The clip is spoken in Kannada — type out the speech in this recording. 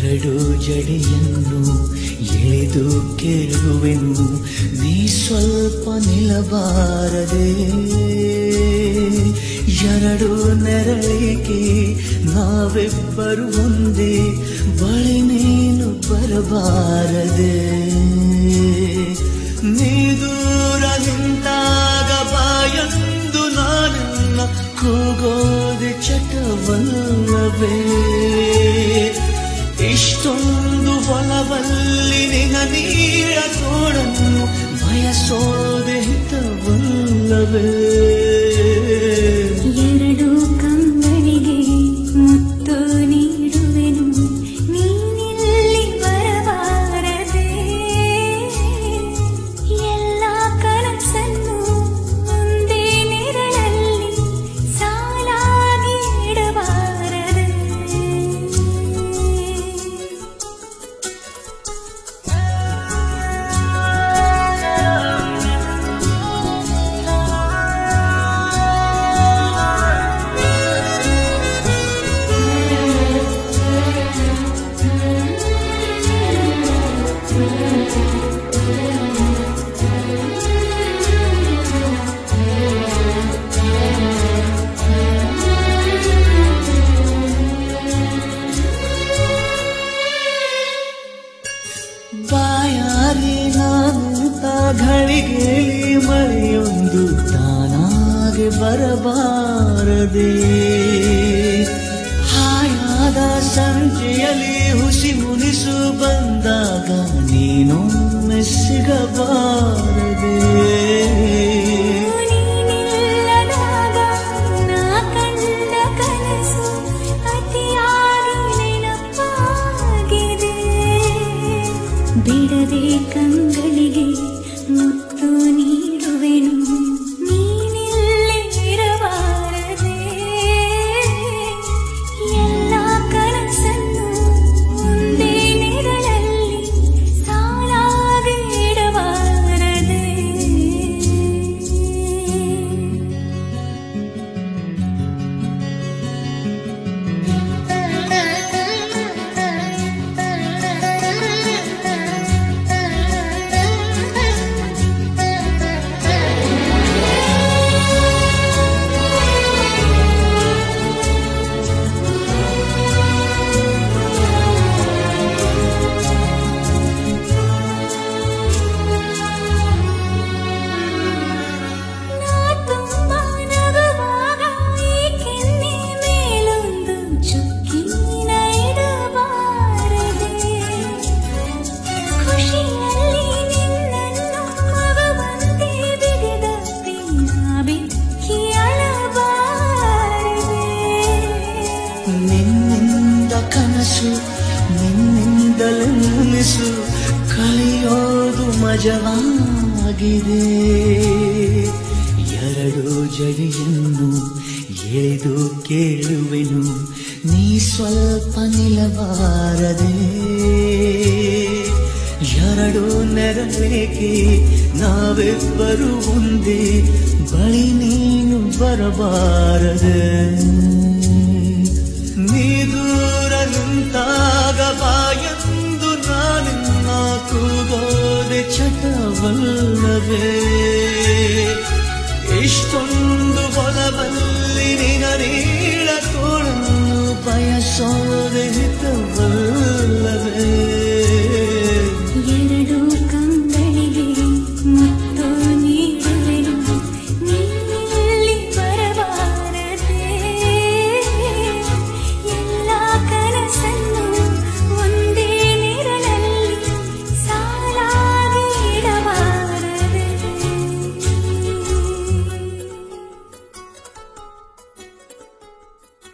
ಎರಡು ಜಡಿಯನ್ನು ಎಳೆದು ಕೇಳುವೆನು ನೀ ಸ್ವಲ್ಪ ನಿಲ್ಲಬಾರದೆ ಎರಡು ನೆರಳಿಗೆ ನಾವಿಬ್ಬರು ಒಂದೇ ಬಳಿ ನೀನು ಬರಬಾರದೆ ನೀ ದೂರ ನಿಂತಾಗ ಬಾಯಂದು ನಾನೆಲ್ಲ ಕೂಗೋದೆ ಚಟವಲ್ಲವೇ ಇಷ್ಟೊಂದು ಒಲವಲ್ಲಿ ನಿನ ನೀಳ ತೋಡನ್ನು ಬಯಸೋದೆ ಹಿತವಲ್ಲವೇ ಎರಡು ಕಂಗಳಿಗೆ ಮುತ್ತು ನೀಡುವೆನು ನೀನಿಲ್ಲಿ ಬರಬಾರದೆ ಎಲ್ಲ ಕನಸನ್ನು ಒಂದೇ ನೆರಳಲ್ಲಿ ಸಾಲಾಗಿ ಇಡಬಾರದೆ ಬಾಯಾರಿ ನಾನಂತ ಘಳಿಗೆಲಿ ಮಳೆಯೊಂದು ತಾನಾಗೆ ಬರಬಾರದೆ ಹಾಯಾದ ಸಂಜೆಯಲ್ಲಿ ಹುಸಿ ಮುನಿಸು ಬಂದಾಗ ನೀನೊಮ್ಮೆ ಸಿಗಬಾರದೆ ನೀನಿಲ್ಲದಾಗ ನಾ ಕಂಡ ಕನಸು ಅತಿಯಾಗಿ ನೆನಪಾಗಿದೆ ಬಿಡದೆ ಕಂಗಳಿಗೆ ಮುತ್ತು ನೀಡುವೆನು ನೀನಿಲ್ಲೇ ಇರಬಾರದೆ ಎಲ್ಲ ಕನಸನ್ನು ಒಂದೇ ನೆರಳಲ್ಲಿ ಸಾಲಾಗಿ ಇಡಬಾರದೆ ನಾ ತುಂಬಾ ನಗುವಾಗ ಈ ಕೆನ್ನೆ ಮೇಲೊಂದು ಚುಕ್ಕಿನ ಇಡಬಾರದೆ ಖುಷಿಯಲ್ಲಿ ನಿನ್ನನ್ನು ಮಗುವಂತೆ ಬಿಡಿದಪ್ಪಿ ನಾ ಬೆಕ್ಕಿ ಅಳಬಾರದೆ ನಿನ್ನಿಂದ ಕನಸು ನಿನ್ನಿಂದಲೇ ಮುನಿಸು ಕಲಿಯೋದು ಮಜವಾಗಿದೆ ಎರಡು ಜಡಿಯನ್ನು ಎಳೆದು ಕೇಳುವೆನು ನೀ ಸ್ವಲ್ಪ ನಿಲ್ಲಬಾರದೆ ಎರಡು ನೆರವೇಕೆ ನಾವಿಬ್ಬರು ಒಂದೇ ಬಳಿ ನೀನು ಬರಬಾರದೆ ನೀ ದೂರ ನಿಂತಾಗ ಬಾಯಂದು ನಾನಿನ್ನ ಕೂಗೋದೆ ಚಟವಲ್ಲವೇ ಇಷ್ಟೊಂದು